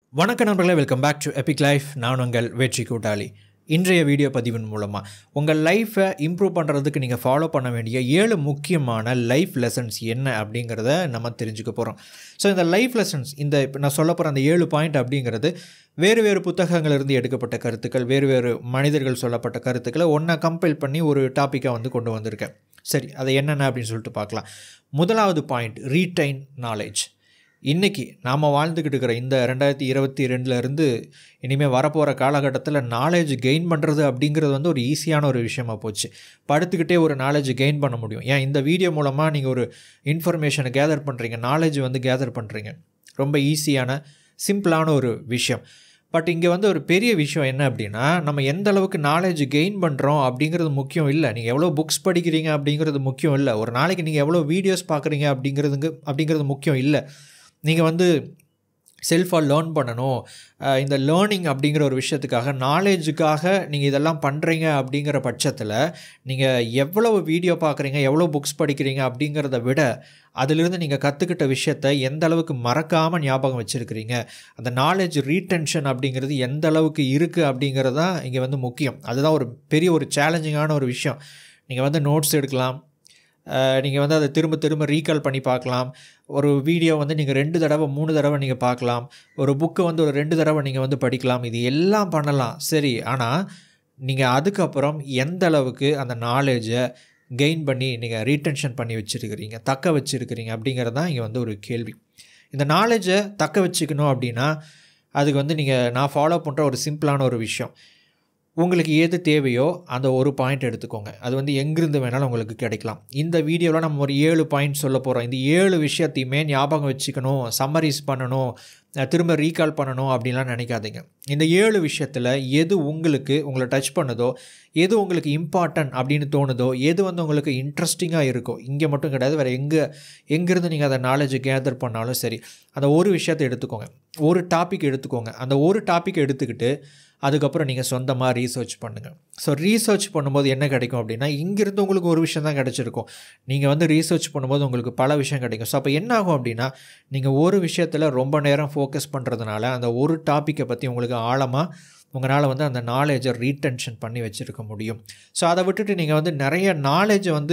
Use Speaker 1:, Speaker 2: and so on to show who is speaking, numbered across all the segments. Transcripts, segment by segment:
Speaker 1: வணக்க நண்பர்களே welcome back to Epic Life நான் உங்கள் வெற்றி கூட்டாளி இன்றைய வீடியோ பதிவின் மூலமாக உங்கள் லைஃப்பை இம்ப்ரூவ் பண்ணுறதுக்கு நீங்கள் ஃபாலோ பண்ண வேண்டிய ஏழு முக்கியமான லைஃப் லெசன்ஸ் என்ன அப்படிங்கிறத நம்ம தெரிஞ்சுக்க போகிறோம் ஸோ இந்த லைஃப் லெசன்ஸ் இந்த இப்போ நான் சொல்ல போகிற அந்த ஏழு பாயிண்ட் அப்படிங்கிறது வேறு வேறு புத்தகங்களிலிருந்து எடுக்கப்பட்ட கருத்துக்கள் வேறு வேறு மனிதர்கள் சொல்லப்பட்ட கருத்துக்களை ஒன்றா கம்பைல் பண்ணி ஒரு டாப்பிக்கை வந்து கொண்டு வந்திருக்கேன் சரி அதை என்னென்ன அப்படின்னு சொல்லிட்டு பார்க்கலாம் முதலாவது பாயிண்ட் ரீடைன் நாலேஜ் இன்றைக்கி நாம் வாழ்ந்துக்கிட்டு இருக்கிற இந்த ரெண்டாயிரத்தி இருபத்தி ரெண்டுலேருந்து இனிமேல் வரப்போகிற காலகட்டத்தில் நாலேஜ் கெயின் பண்ணுறது அப்படிங்கிறது வந்து ஒரு ஈஸியான ஒரு விஷயமா போச்சு படுத்துக்கிட்டே ஒரு நாலேஜ் கெயின் பண்ண முடியும் ஏன் இந்த வீடியோ மூலமாக நீங்கள் ஒரு இன்ஃபர்மேஷனை கேதர் பண்ணுறீங்க நாலேஜ் வந்து கேதர் பண்ணுறீங்க ரொம்ப ஈஸியான சிம்பிளான ஒரு விஷயம் பட் இங்கே வந்து ஒரு பெரிய விஷயம் என்ன அப்படின்னா நம்ம எந்த அளவுக்கு நாலேஜ் கெயின் பண்ணுறோம் அப்படிங்கிறது முக்கியம் இல்லை நீங்கள் எவ்வளோ புக்ஸ் படிக்கிறீங்க அப்படிங்கிறது முக்கியம் இல்லை ஒரு நாளைக்கு நீங்கள் எவ்வளோ வீடியோஸ் பார்க்குறீங்க அப்படிங்கிறதுங்க அப்படிங்கிறது முக்கியம் இல்லை நீங்கள் வந்து செல்ஃபாக லேர்ன் பண்ணணும் அஹ் இந்த லேர்னிங் அப்படிங்கிற ஒரு விஷயத்துக்காக நாலேஜுக்காக நீங்கள் இதெல்லாம் பண்ணுறீங்க அப்படிங்கிற பட்சத்தில் நீங்கள் எவ்வளவு வீடியோ பார்க்குறீங்க எவ்வளோ புக்ஸ் படிக்கிறீங்க அப்படிங்கிறத விட அதிலிருந்து நீங்கள் கற்றுக்கிட்ட விஷயத்த எந்த அளவுக்கு மறக்காமல் ஞாபகம் வச்சுருக்கிறீங்க அந்த நாலேஜ் ரீடென்ஷன் அப்படிங்கிறது எந்த அளவுக்கு இருக்குது அப்படிங்கிறது தான் இங்கே வந்து முக்கியம் அதுதான் ஒரு பெரிய ஒரு சேலஞ்சிங்கான ஒரு விஷயம் நீங்கள் வந்து நோட்ஸ் எடுக்கலாம் நீங்கள் வந்து அதை திரும்ப திரும்ப ரீகால் பண்ணி பார்க்கலாம் ஒரு வீடியோ வந்து நீங்கள் ரெண்டு தடவை மூணு தடவை நீங்கள் பார்க்கலாம் ஒரு புக்கு வந்து ஒரு ரெண்டு தடவை நீங்கள் வந்து படிக்கலாம் இது எல்லாம் பண்ணலாம் சரி ஆனால் நீங்கள் அதுக்கப்புறம் எந்த அளவுக்கு அந்த நாலேஜை கெயின் பண்ணி நீங்கள் ரீடென்ஷன் பண்ணி வச்சுருக்கிறீங்க தக்க வச்சுருக்கிறீங்க அப்படிங்கிறது தான் இங்கே வந்து ஒரு கேள்வி இந்த நாலேஜை தக்க வச்சுக்கணும் அப்படின்னா அதுக்கு வந்து நீங்கள் நான் ஃபாலோ பண்ணுற ஒரு சிம்பிளான ஒரு விஷயம் உங்களுக்கு எது தேவையோ அந்த ஒரு பாயிண்ட் எடுத்துக்கோங்க அது வந்து எங்கிருந்து வேணாலும் உங்களுக்கு கிடைக்கலாம் இந்த வீடியோவில் நம்ம ஒரு ஏழு பாயிண்ட் சொல்ல போகிறோம் இந்த ஏழு விஷயத்தையுமே ஞாபகம் வச்சுக்கணும் சம்மரிஸ் பண்ணணும் அஹ் திரும்ப ரீகால் பண்ணணும் அப்படின்லாம் நினைக்காதீங்க இந்த ஏழு விஷயத்தில் எது உங்களுக்கு உங்களை டச் பண்ணுதோ எது உங்களுக்கு இம்பார்ட்டன்ட் அப்படின்னு தோணுதோ எது வந்து உங்களுக்கு இன்ட்ரெஸ்டிங்காக இருக்கோ இங்கே மட்டும் கிடையாது வேறு எங்கே எங்கேருந்து நீங்கள் அதை நாலேஜ் கேதர் பண்ணாலும் சரி அந்த ஒரு விஷயத்தை எடுத்துக்கோங்க ஒரு டாபிக் எடுத்துக்கோங்க அந்த ஒரு டாபிக் எடுத்துக்கிட்டு அதுக்கப்புறம் நீங்கள் சொந்தமாக ரீசர்ச் பண்ணுங்கள் ஸோ ரீசர்ச் பண்ணும்போது என்ன கிடைக்கும் அப்படின்னா இங்கேருந்து உங்களுக்கு ஒரு விஷயம் தான் கிடச்சிருக்கும் நீங்கள் வந்து ரீசர்ச் பண்ணும்போது உங்களுக்கு பல விஷயம் கிடைக்கும் ஸோ அப்போ என்ன ஆகும் அப்படின்னா நீங்கள் ஒரு விஷயத்தில் ரொம்ப நேரம் ஃபோக்கஸ் பண்ணுறதுனால அந்த ஒரு டாப்பிக்கை பற்றி உங்களுக்கு ஆழமாக உங்களால் வந்து அந்த நாலேஜை ரீடென்ஷன் பண்ணி வச்சுருக்க முடியும் ஸோ அதை விட்டுட்டு நீங்கள் வந்து நிறைய நாலேஜை வந்து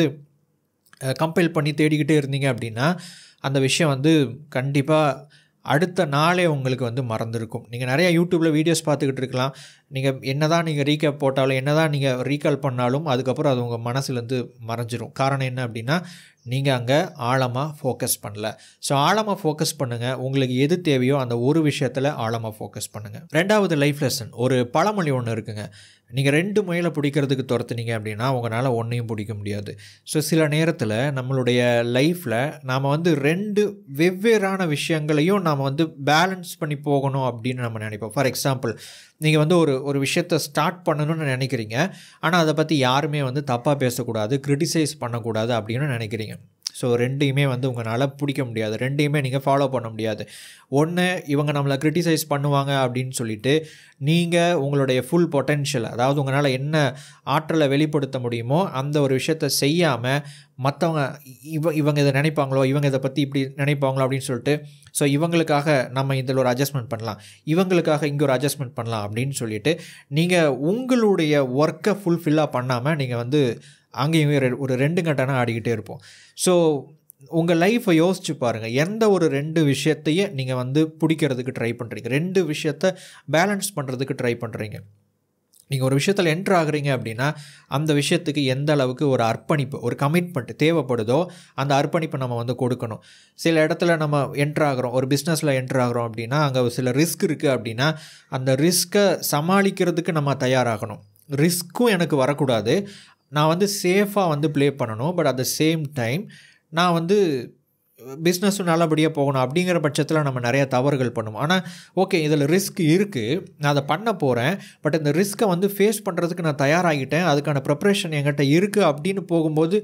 Speaker 1: கம்பைல் பண்ணி தேடிக்கிட்டே இருந்தீங்க அப்படின்னா அந்த விஷயம் வந்து கண்டிப்பாக அடுத்த நாளே உங்களுக்கு வந்து மறந்துருக்கும் நீங்கள் நிறையா யூடியூப்பில் வீடியோஸ் பார்த்துக்கிட்டு இருக்கலாம் நீங்கள் என்ன தான் நீங்கள் ரீகேப் போட்டாலும் என்ன தான் நீங்கள் ரீகால் பண்ணாலும் அதுக்கப்புறம் அது உங்கள் மனசுலேருந்து மறைஞ்சிரும் காரணம் என்ன அப்படின்னா நீங்கள் அங்கே ஆழமாக ஃபோக்கஸ் பண்ணல ஸோ ஆழமாக ஃபோக்கஸ் பண்ணுங்கள் உங்களுக்கு எது தேவையோ அந்த ஒரு விஷயத்தில் ஆழமாக ஃபோக்கஸ் பண்ணுங்கள் ரெண்டாவது லைஃப் லெசன் ஒரு பழமொழி ஒன்று இருக்குங்க நீங்கள் ரெண்டு முயலை பிடிக்கிறதுக்கு துரத்துனீங்க அப்படின்னா உங்களால் ஒன்றையும் பிடிக்க முடியாது ஸோ சில நேரத்தில் நம்மளுடைய லைஃப்பில் நாம் வந்து ரெண்டு வெவ்வேறான விஷயங்களையும் நாம் வந்து பேலன்ஸ் பண்ணி போகணும் அப்படின்னு நம்ம நினைப்போம் ஃபார் எக்ஸாம்பிள் நீங்கள் வந்து ஒரு ஒரு விஷயத்தை ஸ்டார்ட் பண்ணணும்னு நினைக்கிறீங்க ஆனால் அதை பற்றி யாருமே வந்து தப்பாக பேசக்கூடாது க்ரிட்டிசைஸ் பண்ணக்கூடாது அப்படின்னு நினைக்கிறீங்க ஸோ ரெண்டையுமே வந்து உங்களால் பிடிக்க முடியாது ரெண்டையுமே நீங்கள் ஃபாலோ பண்ண முடியாது ஒன்று இவங்க நம்மளை க்ரிட்டிசைஸ் பண்ணுவாங்க அப்படின்னு சொல்லிட்டு நீங்கள் உங்களுடைய ஃபுல் பொட்டென்ஷியல் அதாவது உங்களால் என்ன ஆற்றலை வெளிப்படுத்த முடியுமோ அந்த ஒரு விஷயத்த செய்யாமல் மற்றவங்க இவ இவங்க இதை நினைப்பாங்களோ இவங்க இதை பற்றி இப்படி நினைப்பாங்களோ அப்படின்னு சொல்லிட்டு ஸோ இவங்களுக்காக நம்ம இதில் ஒரு அட்ஜஸ்ட்மெண்ட் பண்ணலாம் இவங்களுக்காக இங்கே ஒரு அட்ஜஸ்ட்மெண்ட் பண்ணலாம் அப்படின்னு சொல்லிட்டு நீங்கள் உங்களுடைய ஒர்க்கை ஃபுல்ஃபில்லாக பண்ணாமல் நீங்கள் வந்து அங்கேயும் ரெ- ஒரு ரெண்டு கட்டனா ஆடிக்கிட்டே இருப்போம் ஸோ உங்கள் லைஃப்பை யோசிச்சு பாருங்கள் எந்த ஒரு ரெண்டு விஷயத்தையே நீங்கள் வந்து பிடிக்கிறதுக்கு ட்ரை பண்ணுறீங்க ரெண்டு விஷயத்த பேலன்ஸ் பண்ணுறதுக்கு ட்ரை பண்ணுறீங்க நீங்கள் ஒரு விஷயத்தில் என்ட்ரு ஆகுறீங்க அப்படின்னா அந்த விஷயத்துக்கு எந்த அளவுக்கு ஒரு அர்ப்பணிப்பு ஒரு கமிட்மெண்ட் தேவைப்படுதோ அந்த அர்ப்பணிப்பை நம்ம வந்து கொடுக்கணும் சில இடத்துல நம்ம என்ட்ரு ஆகிறோம் ஒரு பிஸ்னஸில் என்ட்ரு ஆகிறோம் அப்படின்னா அங்கே சில ரிஸ்க் இருக்குது அப்படின்னா அந்த ரிஸ்க்கை சமாளிக்கிறதுக்கு நம்ம தயாராகணும் ரிஸ்க்கும் எனக்கு வரக்கூடாது நான் வந்து சேஃபாக வந்து ப்ளே பண்ணணும் but at the same time நான் வந்து பிஸ்னஸும் நல்லபடியாக போகணும் அப்படிங்கிற பட்சத்தில் நம்ம நிறைய தவறுகள் பண்ணுவோம் ஆனால் ஓகே இதில் ரிஸ்க் இருக்குது நான் அதை பண்ண போகிறேன் பட் இந்த ரிஸ்க்கை வந்து ஃபேஸ் பண்ணுறதுக்கு நான் தயாராகிட்டேன் அதுக்கான ப்ரிப்ரேஷன் என்கிட்ட இருக்குது அப்படின்னு போகும்போது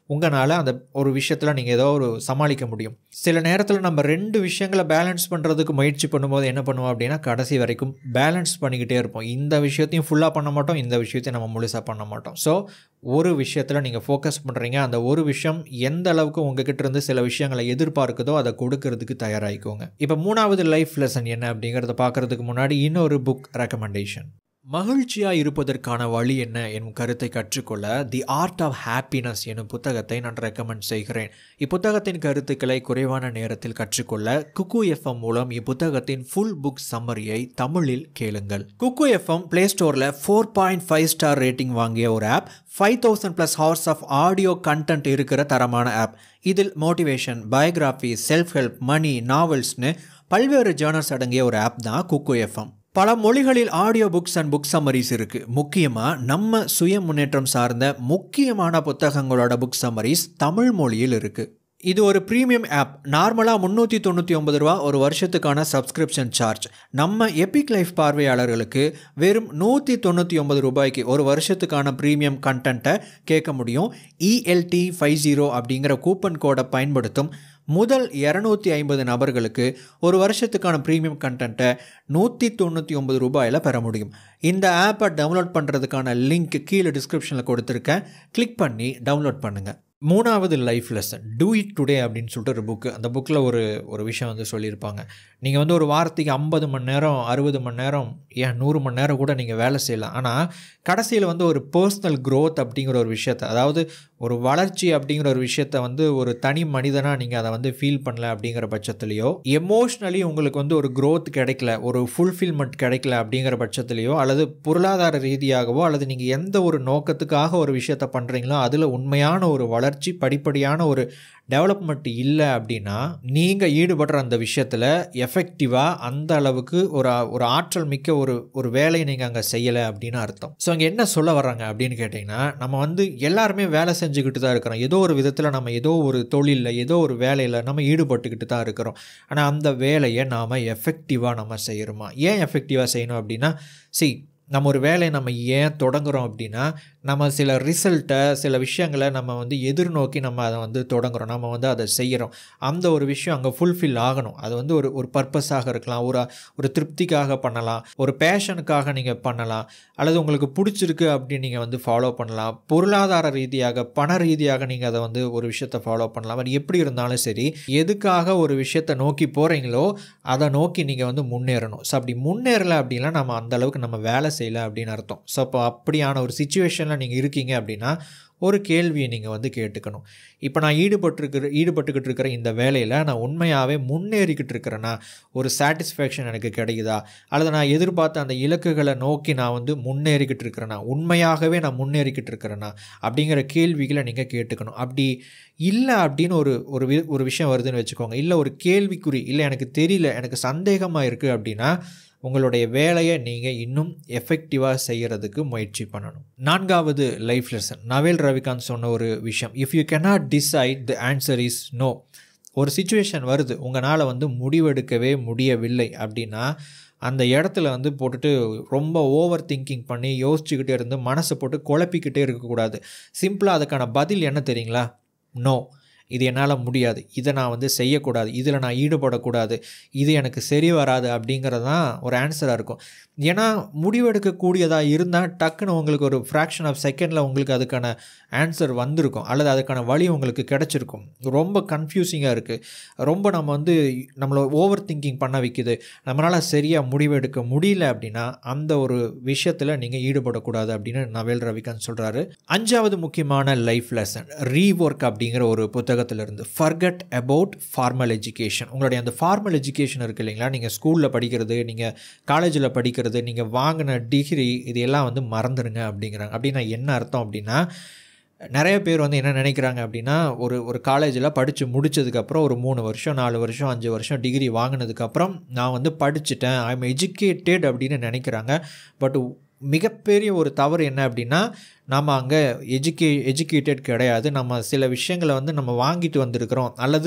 Speaker 1: உங்களால் அந்த ஒரு விஷயத்தில் நீங்கள் ஏதோ ஒரு சமாளிக்க முடியும் சில நேரத்தில் நம்ம ரெண்டு விஷயங்களை பேலன்ஸ் பண்ணுறதுக்கு முயற்சி பண்ணும்போது என்ன பண்ணுவோம் அப்படின்னா கடைசி வரைக்கும் பேலன்ஸ் பண்ணிக்கிட்டே இருப்போம் இந்த விஷயத்தையும் ஃபுல்லாக பண்ண மாட்டோம் இந்த விஷயத்தையும் நம்ம முழுசாக பண்ண மாட்டோம் ஸோ ஒரு விஷயத்தில் நீங்கள் ஃபோக்கஸ் பண்ணுறீங்க அந்த ஒரு விஷயம் எந்த அளவுக்கு உங்ககிட்ட இருந்து சில விஷயங்களை எதிர்பார்க்குதோ அதை கொடுக்கறதுக்கு தயாராகிக்கோங்க இப்போ மூணாவது லைஃப் லெசன் என்ன அப்படிங்கிறத பார்க்குறதுக்கு முன்னாடி இன்னொரு புக் ரெக்கமெண்டேஷன் மகிழ்ச்சியாக இருப்பதற்கான வழி என்ன எனும் கருத்தை கற்றுக்கொள்ள தி ஆர்ட் ஆஃப் ஹாப்பினஸ் எனும் புத்தகத்தை நான் ரெக்கமெண்ட் செய்கிறேன் இப்புத்தகத்தின் கருத்துக்களை குறைவான நேரத்தில் கற்றுக்கொள்ள குக்கு எஃப்எம் மூலம் இப்புத்தகத்தின் ஃபுல் புக் சம்மரியை தமிழில் கேளுங்கள் குக்கு எஃப்எம் பிளே ஸ்டோரில் four point five star rating வாங்கிய ஒரு app five thousand plus hours of audio content இருக்கிற தரமான ஆப் இதில் motivation biography self help money நாவல்ஸ்னு பல்வேறு ஜேர்னல்ஸ் அடங்கிய ஒரு ஆப் தான் குக்கு எஃப்எம் பல மொழிகளில் audio books and book summaries இருக்குது முக்கியமாக நம்ம சுய முன்னேற்றம் சார்ந்த முக்கியமான புத்தகங்களோட புக் சம்மரிஸ் தமிழ் மொழியில் இருக்குது இது ஒரு ப்ரீமியம் ஆப் நார்மலாக முந்நூற்றி தொண்ணூற்றி ஒன்பது ரூபா ஒரு வருஷத்துக்கான சப்ஸ்கிரிப்ஷன் சார்ஜ் நம்ம எபிக் லைஃப் பார்வையாளர்களுக்கு வெறும் நூற்றி தொண்ணூற்றி ஒன்பது ரூபாய்க்கு ஒரு வருஷத்துக்கான ப்ரீமியம் கண்டென்ட்டை கேட்க முடியும் இஎல்டி ஃபைவ் ஜீரோ அப்படிங்கிற கூப்பன் கோடை பயன்படுத்தும் முதல் இரநூத்தி ஐம்பது நபர்களுக்கு ஒரு வருஷத்துக்கான ப்ரீமியம் கண்டென்ட்டை நூற்றி தொண்ணூற்றி ஒம்பது ரூபாயில் பெற முடியும் இந்த ஆப்பை டவுன்லோட் பண்ணுறதுக்கான லிங்க் கீழே டிஸ்கிரிப்ஷனில் கொடுத்துருக்கேன் கிளிக் பண்ணி டவுன்லோட் பண்ணுங்கள் மூணாவது life lesson do it today அப்படின்னு சொல்லிட்டு ஒரு புக்கு அந்த புக்கில் ஒரு ஒரு விஷயம் வந்து சொல்லியிருப்பாங்க நீங்கள் வந்து ஒரு வாரத்துக்கு ஐம்பது மணி நேரம் அறுபது மணி நேரம் ஏன் நூறு மணி நேரம் கூட நீங்கள் வேலை செய்யலாம் ஆனால் கடைசியில் வந்து ஒரு பர்சனல் க்ரோத் அப்படிங்கிற ஒரு விஷயத்த அதாவது ஒரு வளர்ச்சி அப்படிங்கிற ஒரு விஷயத்த வந்து ஒரு தனி மனிதனாக நீங்கள் அதை வந்து ஃபீல் பண்ணல அப்படிங்கிற பட்சத்துலையோ எமோஷ்னலி உங்களுக்கு வந்து ஒரு க்ரோத் கிடைக்கல ஒரு ஃபுல்ஃபில்மெண்ட் கிடைக்கல அப்படிங்கிற பட்சத்துலையோ அல்லது பொருளாதார ரீதியாகவோ அல்லது நீங்கள் எந்த ஒரு நோக்கத்துக்காக ஒரு விஷயத்த பண்ணுறீங்களோ அதில் உண்மையான ஒரு வளர்ச்சி படிப்படியான ஒரு டெவலப்மெண்ட் இல்லை அப்படின்னா நீங்கள் ஈடுபடுற அந்த விஷயத்தில் எஃபெக்டிவாக அந்த அளவுக்கு ஒரு ஒரு ஆற்றல் மிக்க ஒரு ஒரு வேலையை நீங்கள் அங்கே செய்யலை அப்படின்னு அர்த்தம் ஸோ அங்கே என்ன சொல்ல வர்றாங்க அப்படின்னு கேட்டிங்கன்னா நம்ம வந்து எல்லாருமே வேலை செஞ்சுக்கிட்டு தான் இருக்கிறோம் ஏதோ ஒரு விதத்தில் நம்ம ஏதோ ஒரு தொழிலில் ஏதோ ஒரு வேலையில் நம்ம ஈடுபட்டுக்கிட்டு தான் இருக்கிறோம் ஆனால் அந்த வேலையை நாம் எஃபெக்டிவாக நம்ம செய்கிறோமா ஏன் எஃபெக்டிவாக செய்யணும் அப்படின்னா சி நம்ம ஒரு வேலையை நம்ம ஏன் தொடங்குகிறோம் அப்படின்னா நம்ம சில ரிசல்ட்டை சில விஷயங்களை நம்ம வந்து எதிர்நோக்கி நம்ம அதை வந்து தொடங்குறோம் நம்ம வந்து அதை செய்கிறோம் அந்த ஒரு விஷயம் அங்கே ஃபுல்ஃபில் ஆகணும் அது வந்து ஒரு ஒரு பர்பஸாக இருக்கலாம் ஒரு ஒரு திருப்திக்காக பண்ணலாம் ஒரு பேஷனுக்காக நீங்கள் பண்ணலாம் அல்லது உங்களுக்கு பிடிச்சிருக்கு அப்படின்னு நீங்கள் வந்து ஃபாலோ பண்ணலாம் பொருளாதார ரீதியாக பண ரீதியாக நீங்கள் அதை வந்து ஒரு விஷயத்தை ஃபாலோ பண்ணலாம் அது எப்படி இருந்தாலும் சரி எதுக்காக ஒரு விஷயத்தை நோக்கி போகிறீங்களோ அதை நோக்கி நீங்கள் வந்து முன்னேறணும் ஸோ அப்படி முன்னேறலை அப்படின்னா நம்ம அந்த அளவுக்கு நம்ம வேலை செய்யலை அப்படின்னு அர்த்தம் ஸோ அப்போ அப்படியான ஒரு சுச்சுவேஷனில் நீங்கள் இருக்கீங்க அப்படின்னா ஒரு கேள்வியை நீங்கள் வந்து கேட்டுக்கணும் இப்போ நான் ஈடுபட்டிருக்கிற ஈடுபட்டுக்கிட்டு இருக்கிற இந்த வேலையில் நான் உண்மையாகவே முன்னேறிக்கிட்டு இருக்கிறேன்னா ஒரு சாட்டிஸ்ஃபேக்ஷன் எனக்கு கிடைக்குதா அல்லது நான் எதிர்பார்த்த அந்த இலக்குகளை நோக்கி நான் வந்து முன்னேறிக்கிட்டு இருக்கிறேன்னா உண்மையாகவே நான் முன்னேறிக்கிட்டு இருக்கிறேன்னா அப்படிங்கிற கேள்விகளை நீங்கள் கேட்டுக்கணும் அப்படி இல்லை அப்படின்னு ஒரு ஒரு வி ஒரு விஷயம் வருதுன்னு வச்சுக்கோங்க இல்லை ஒரு கேள்விக்குறி இல்லை எனக்கு தெரியல எனக்கு சந்தேகமாக இருக்குது அப்படின்னா உங்களுடைய வேலையை நீங்கள் இன்னும் எஃபெக்டிவாக செய்கிறதுக்கு முயற்சி பண்ணணும் நான்காவது லைஃப் லெசன் நவேல் ரவிகாந்த் சொன்ன ஒரு விஷயம் if you cannot decide the answer is no ஒரு சுச்சுவேஷன் வருது உங்களால் வந்து முடிவெடுக்கவே முடியவில்லை அப்படின்னா அந்த இடத்துல வந்து போட்டுட்டு ரொம்ப ஓவர் திங்கிங் பண்ணி யோசிச்சுக்கிட்டே இருந்து மனசை போட்டு குழப்பிக்கிட்டே இருக்கக்கூடாது சிம்பிளாக அதுக்கான பதில் என்ன தெரியுங்களா நோ இது என்னால் முடியாது இதை நான் வந்து செய்யக்கூடாது இதில் நான் ஈடுபடக்கூடாது இது எனக்கு சரி வராது அப்படிங்கிறது தான் ஒரு ஆன்சராக இருக்கும் ஏன்னா முடிவெடுக்கக்கூடியதாக இருந்தால் டக்குன்னு உங்களுக்கு ஒரு ஃப்ராக்ஷன் ஆஃப் செகண்டில் உங்களுக்கு அதுக்கான ஆன்சர் வந்திருக்கும் அல்லது அதுக்கான வழி உங்களுக்கு கிடச்சிருக்கும் ரொம்ப கன்ஃபியூசிங்காக இருக்குது ரொம்ப நம்ம வந்து நம்மளை ஓவர் திங்கிங் பண்ண வைக்குது நம்மளால் சரியாக முடிவெடுக்க முடியல அப்படின்னா அந்த ஒரு விஷயத்தில் நீங்கள் ஈடுபடக்கூடாது அப்படின்னு நவேல் ரவிகாந்த் சொல்கிறாரு அஞ்சாவது முக்கியமான லைஃப் லெசன் ரீஒர்க் அப்படிங்கிற ஒரு புத்தகத்திலிருந்து ஃபர்கட் அபவுட் ஃபார்மல் எஜுகேஷன் உங்களுடைய அந்த ஃபார்மல் எஜுகேஷன் இருக்குது இல்லைங்களா நீங்கள் ஸ்கூலில் படிக்கிறது நீங்கள் காலேஜில் படிக்கிறது நீங்கள் வாங்கின டிகிரி இது எல்லாம் வந்து மறந்துடுங்க அப்படிங்கிறாங்க அப்படின்னா என்ன அர்த்தம் அப்படின்னா நிறைய பேர் வந்து என்ன நினைக்கிறாங்க அப்படின்னா ஒரு ஒரு காலேஜில் படித்து முடித்ததுக்கப்புறம் ஒரு மூணு வருஷம் நாலு வருஷம் அஞ்சு வருஷம் டிகிரி வாங்கினதுக்கப்புறம் நான் வந்து படிச்சுட்டேன் ஐ எம் எஜுகேட்டட் அப்படின்னு நினைக்கிறாங்க பட் மிகப்பெரிய ஒரு தவறு என்ன அப்படின்னா நம்ம அங்கே எஜுகே எஜுகேட்டட் கிடையாது நம்ம சில விஷயங்களை வந்து நம்ம வாங்கிட்டு வந்திருக்கிறோம் அல்லது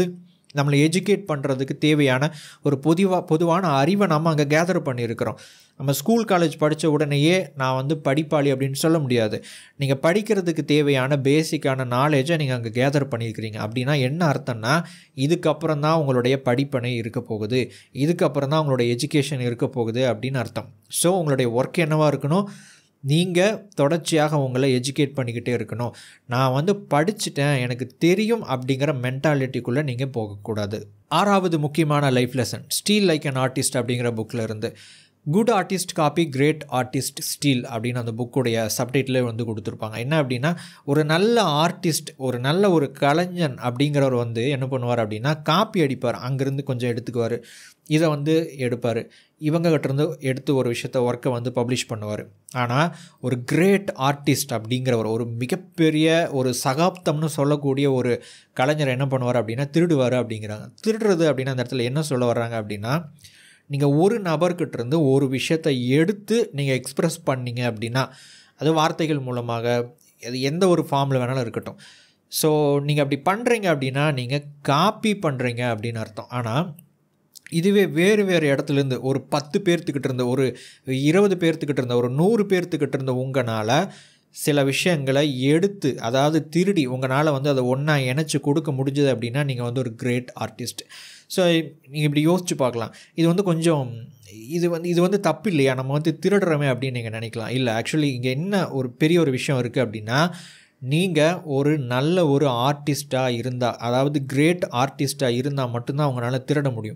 Speaker 1: நம்மளை எஜுகேட் பண்ணுறதுக்கு தேவையான ஒரு பொதுவாக பொதுவான அறிவை நம்ம அங்கே கேதர் பண்ணியிருக்கிறோம் நம்ம ஸ்கூல் காலேஜ் படித்த உடனேயே நான் வந்து படிப்பாளி அப்படின்னு சொல்ல முடியாது நீங்கள் படிக்கிறதுக்கு தேவையான பேசிக்கான நாலேஜை நீங்கள் அங்கே கேதர் பண்ணியிருக்கிறீங்க அப்படின்னா என்ன அர்த்தம்னா இதுக்கப்புறம் தான் உங்களுடைய படிப்பனை இருக்க போகுது இதுக்கப்புறம் தான் உங்களுடைய எஜுகேஷன் இருக்க போகுது அப்படின்னு அர்த்தம் ஸோ உங்களுடைய ஒர்க் என்னவாக இருக்கணும் நீங்கள் தொடர்ச்சியாக உங்களை எஜுகேட் பண்ணிக்கிட்டே இருக்கணும் நான் வந்து படிச்சுட்டேன் எனக்கு தெரியும் அப்படிங்கிற மென்டாலிட்டிக்குள்ளே நீங்கள் போகக்கூடாது ஆறாவது முக்கியமான life lesson steal like an artist அப்படிங்கிற புக்கில் இருந்து good artist copy great artist steal அப்படின்னு அந்த புக்குடைய சப்டைட்டிலே வந்து கொடுத்துருப்பாங்க என்ன அப்படின்னா ஒரு நல்ல ஆர்டிஸ்ட் ஒரு நல்ல ஒரு கலைஞன் அப்படிங்கிறவர் வந்து என்ன பண்ணுவார் அப்படின்னா காப்பி அடிப்பார் அங்கேருந்து கொஞ்சம் எடுத்துக்குவார் இதை வந்து எடுப்பார் இவங்க கிட்டேருந்து எடுத்து ஒரு விஷயத்த ஒர்க்கை வந்து பப்ளிஷ் பண்ணுவார் ஆனால் ஒரு கிரேட் ஆர்டிஸ்ட் அப்படிங்கிறவர் ஒரு மிகப்பெரிய ஒரு சகாப்தம்னு சொல்லக்கூடிய ஒரு கலைஞர் என்ன பண்ணுவார் அப்படின்னா திருடுவார் அப்படிங்கிறாங்க திருடுறது அப்படின்னா அந்த இடத்துல என்ன சொல்ல வர்றாங்க அப்படின்னா நீங்கள் ஒரு நபர்கிட்டேருந்து ஒரு விஷயத்தை எடுத்து நீங்கள் எக்ஸ்ப்ரெஸ் பண்ணீங்க அப்படின்னா அது வார்த்தைகள் மூலமாக அது எந்த ஒரு ஃபார்மில் வேணாலும் இருக்கட்டும் ஸோ நீங்கள் அப்படி பண்ணுறீங்க அப்படின்னா நீங்கள் காப்பி பண்ணுறீங்க அப்படின்னு அர்த்தம் ஆனால் இதுவே வேறு வேறு இடத்துலேருந்து ஒரு பத்து பேர்த்துக்கிட்ட இருந்த ஒரு இருபது பேர்த்துக்கிட்ட இருந்த ஒரு நூறு பேர்த்துக்கிட்ட இருந்த உங்களால் சில விஷயங்களை எடுத்து அதாவது திருடி உங்களால் வந்து அதை ஒன்றா இணைச்சி கொடுக்க முடிஞ்சது அப்படின்னா நீங்கள் வந்து ஒரு கிரேட் ஆர்டிஸ்ட் ஸோ நீங்கள் இப்படி யோசிச்சு பார்க்கலாம் இது வந்து கொஞ்சம் இது வந்து இது வந்து தப்பு இல்லையா நம்ம வந்து திருடுறோமே அப்படின்னு நீங்கள் நினைக்கலாம் இல்லை ஆக்சுவலி இங்கே என்ன ஒரு பெரிய ஒரு விஷயம் இருக்குது அப்படின்னா நீங்கள் ஒரு நல்ல ஒரு ஆர்டிஸ்ட்டாக இருந்தால் அதாவது கிரேட் ஆர்டிஸ்ட்டாக இருந்தால் மட்டும்தான் அவங்களால திருட முடியும்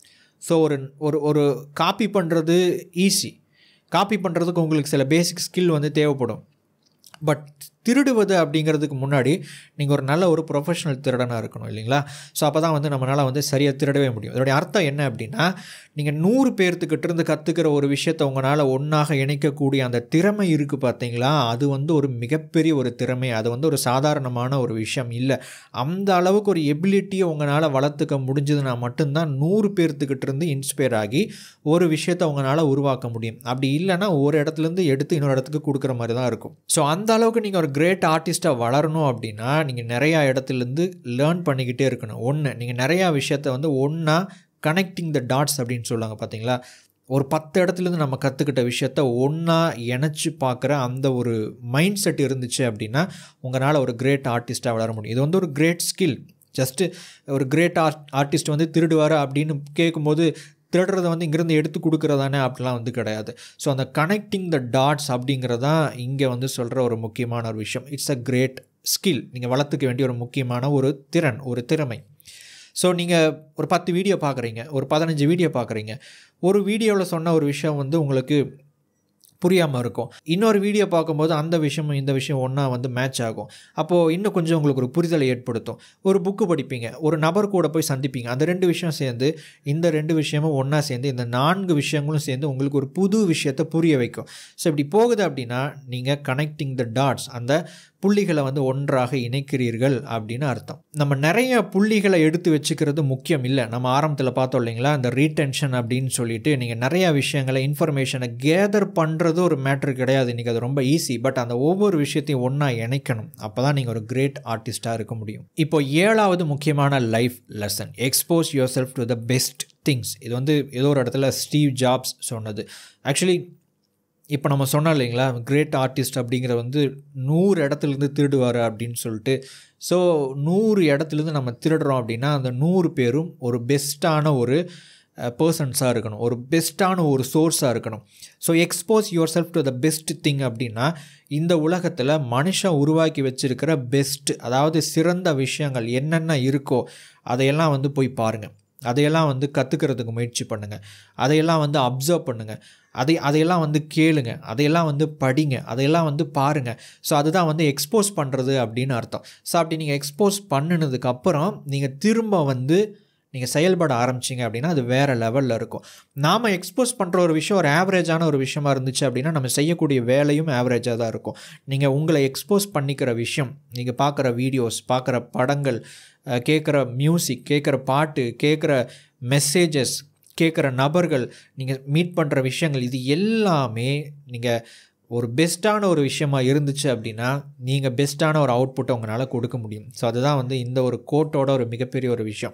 Speaker 1: ஸோ ஒரு ஒரு ஒரு காப்பி பண்ணுறது ஈஸி காப்பி பண்ணுறதுக்கு உங்களுக்கு சில பேசிக் ஸ்கில் வந்து தேவைப்படும் பட் திருடுவது அப்படிங்கிறதுக்கு முன்னாடி நீங்கள் ஒரு நல்ல ஒரு ப்ரொஃபஷனல் திருடனாக இருக்கணும் இல்லைங்களா ஸோ அப்போ தான் வந்து நம்மளால் வந்து சரியாக திருடவே முடியும் அதோடைய அர்த்தம் என்ன அப்படின்னா நீங்கள் நூறு பேர்த்துக்கிட்ட இருந்து கற்றுக்கிற ஒரு விஷயத்தை உங்களால் ஒன்றாக இணைக்கக்கூடிய அந்த திறமை இருக்குது பார்த்தீங்களா அது வந்து ஒரு மிகப்பெரிய ஒரு திறமை அது வந்து ஒரு சாதாரணமான ஒரு விஷயம் இல்லை அந்த அளவுக்கு ஒரு எபிலிட்டியை உங்களால் வளர்த்துக்க முடிஞ்சதுன்னா மட்டும்தான் நூறு பேர்த்துக்கிட்ட இருந்து இன்ஸ்பயர் ஆகி ஒரு விஷயத்தை உங்களால் உருவாக்க முடியும் அப்படி இல்லைன்னா ஒரு இடத்துலேருந்து எடுத்து இன்னொரு இடத்துக்கு கொடுக்குற மாதிரி தான் இருக்கும் ஸோ அந்த அளவுக்கு நீங்கள் ஒரு கிரேட் ஆர்டிஸ்ட்டாக வளரணும் அப்படின்னா நீங்கள் நிறையா இடத்துலேருந்து லேர்ன் பண்ணிக்கிட்டே இருக்கணும் ஒன்று நீங்கள் நிறையா விஷயத்த வந்து ஒன்றா கனெக்டிங் த டாட்ஸ் அப்படின்னு சொல்லுவாங்க பார்த்தீங்களா ஒரு பத்து இடத்துலேருந்து நம்ம கற்றுக்கிட்ட விஷயத்த ஒன்றா இணைச்சி பார்க்குற அந்த ஒரு மைண்ட் செட் இருந்துச்சு அப்படின்னா உங்களால் ஒரு கிரேட் ஆர்டிஸ்ட்டாக வளர முடியும் இது வந்து ஒரு கிரேட் ஸ்கில் ஜஸ்ட்டு ஒரு கிரேட் ஆர்ட் ஆர்டிஸ்ட் வந்து திருடுவார் அப்படின்னு கேட்கும்போது திருடுறத வந்து இங்கேருந்து எடுத்து கொடுக்குறதானே அப்படிலாம் வந்து கிடையாது ஸோ அந்த கனெக்டிங் த டாட்ஸ் அப்படிங்கிறதான் இங்கே வந்து சொல்கிற ஒரு முக்கியமான ஒரு விஷயம் இட்ஸ் அ கிரேட் ஸ்கில் நீங்கள் வளர்த்துக்க வேண்டிய ஒரு முக்கியமான ஒரு திறன் ஒரு திறமை ஸோ நீங்கள் ஒரு பத்து வீடியோ பார்க்குறீங்க ஒரு பதினஞ்சு வீடியோ பார்க்குறீங்க ஒரு வீடியோவில் சொன்ன ஒரு விஷயம் வந்து உங்களுக்கு புரியாமல் இருக்கும் இன்னொரு வீடியோ பார்க்கும்போது அந்த விஷயமும் இந்த விஷயம் ஒன்றா வந்து மேட்ச் ஆகும் அப்போது இன்னும் கொஞ்சம் உங்களுக்கு ஒரு புரிதலை ஏற்படுத்தும் ஒரு புக்கு படிப்பீங்க ஒரு நபர் கூட போய் சந்திப்பீங்க அந்த ரெண்டு விஷயம் சேர்ந்து இந்த ரெண்டு விஷயமும் ஒன்றா சேர்ந்து இந்த நான்கு விஷயங்களும் சேர்ந்து உங்களுக்கு ஒரு புது விஷயத்தை புரிய வைக்கும் ஸோ இப்படி போகுது அப்படின்னா நீங்கள் கனெக்டிங் த டாட்ஸ் அந்த புள்ளிகளை வந்து ஒன்றாக இணைக்கிறீர்கள் அப்படின்னு அர்த்தம் நம்ம நிறைய புள்ளிகளை எடுத்து வச்சுக்கிறது முக்கியம் இல்லை நம்ம ஆரம்பத்தில் பார்த்தோம் இல்லைங்களா அந்த ரீடென்ஷன் அப்படின்னு சொல்லிட்டு நீங்கள் நிறைய விஷயங்களை இன்ஃபர்மேஷனை கேதர் பண்ணுறது ஒரு மேட்ரு கிடையாது இன்றைக்கி அது ரொம்ப ஈஸி பட் அந்த ஒவ்வொரு விஷயத்தையும் ஒன்றா இணைக்கணும் அப்போ தான் நீங்கள் ஒரு கிரேட் ஆர்டிஸ்ட்டாக இருக்க முடியும் இப்போ ஏழாவது முக்கியமான life lesson expose yourself to the best things இது வந்து ஏதோ ஒரு இடத்துல ஸ்டீவ் ஜாப்ஸ் சொன்னது ஆக்சுவலி இப்போ நம்ம சொன்னோம் இல்லைங்களா கிரேட் ஆர்டிஸ்ட் அப்படிங்கிற வந்து நூறு இடத்துலேருந்து திருடுவார் அப்படின்னு சொல்லிட்டு ஸோ நூறு இடத்துலேருந்து நம்ம திருடுறோம் அப்படின்னா அந்த நூறு பேரும் ஒரு பெஸ்ட்டான ஒரு பர்சன்ஸாக இருக்கணும் ஒரு பெஸ்ட்டான ஒரு சோர்ஸாக இருக்கணும் so expose yourself to the best thing அப்படின்னா இந்த உலகத்தில் மனுஷன் உருவாக்கி வச்சுருக்கிற பெஸ்ட் அதாவது சிறந்த விஷயங்கள் என்னென்ன இருக்கோ அதையெல்லாம் வந்து போய் பாருங்கள் அதையெல்லாம் வந்து கற்றுக்கிறதுக்கு முயற்சி பண்ணுங்கள் அதையெல்லாம் வந்து அப்சர்வ் பண்ணுங்கள் அதை அதையெல்லாம் வந்து கேளுங்க அதையெல்லாம் வந்து படிங்க அதையெல்லாம் வந்து பாருங்கள் ஸோ அதுதான் வந்து எக்ஸ்போஸ் பண்ணுறது அப்படின்னு அர்த்தம் ஸோ அப்படி நீங்கள் எக்ஸ்போஸ் பண்ணினதுக்கப்புறம் நீங்கள் திரும்ப வந்து நீங்கள் செயல்பட ஆரம்பிச்சிங்க அப்படின்னா அது வேறு லெவலில் இருக்கும் நாம் எக்ஸ்போஸ் பண்ணுற ஒரு விஷயம் ஒரு ஆவரேஜான ஒரு விஷயமா இருந்துச்சு அப்படின்னா நம்ம செய்யக்கூடிய வேலையும் ஆவரேஜாக தான் இருக்கும் நீங்கள் உங்களை எக்ஸ்போஸ் பண்ணிக்கிற விஷயம் நீங்கள் பார்க்குற வீடியோஸ் பார்க்குற படங்கள் கேட்குற மியூசிக் கேட்குற பாட்டு கேட்குற மெசேஜஸ் கேட்குற நபர்கள் நீங்கள் மீட் பண்ணுற விஷயங்கள் இது எல்லாமே நீங்கள் ஒரு பெஸ்ட்டான ஒரு விஷயமா இருந்துச்சு அப்படின்னா நீங்கள் பெஸ்ட்டான ஒரு அவுட்புட்டை உங்களால் கொடுக்க முடியும் ஸோ அதுதான் வந்து இந்த ஒரு கோட்டோட ஒரு மிகப்பெரிய ஒரு விஷயம்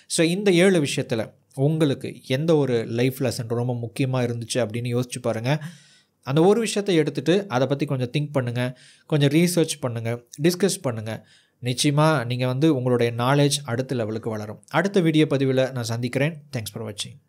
Speaker 1: ஸோ இந்த ஏழு விஷயத்தில் உங்களுக்கு எந்த ஒரு லைஃப் லெசன் ரொம்ப முக்கியமாக இருந்துச்சு அப்படின்னு யோசிச்சு பாருங்கள் அந்த ஒரு விஷயத்தை எடுத்துகிட்டு அதை பற்றி கொஞ்சம் திங்க் பண்ணுங்கள் கொஞ்சம் ரீசர்ச் பண்ணுங்கள் டிஸ்கஸ் பண்ணுங்கள் நிச்சயமாக நீங்கள் வந்து உங்களுடைய நாலேஜ் அடுத்த லெவலுக்கு வளரும் அடுத்த வீடியோ பதிவில் நான் சந்திக்கிறேன் தேங்க்ஸ் ஃபார் வாட்சிங்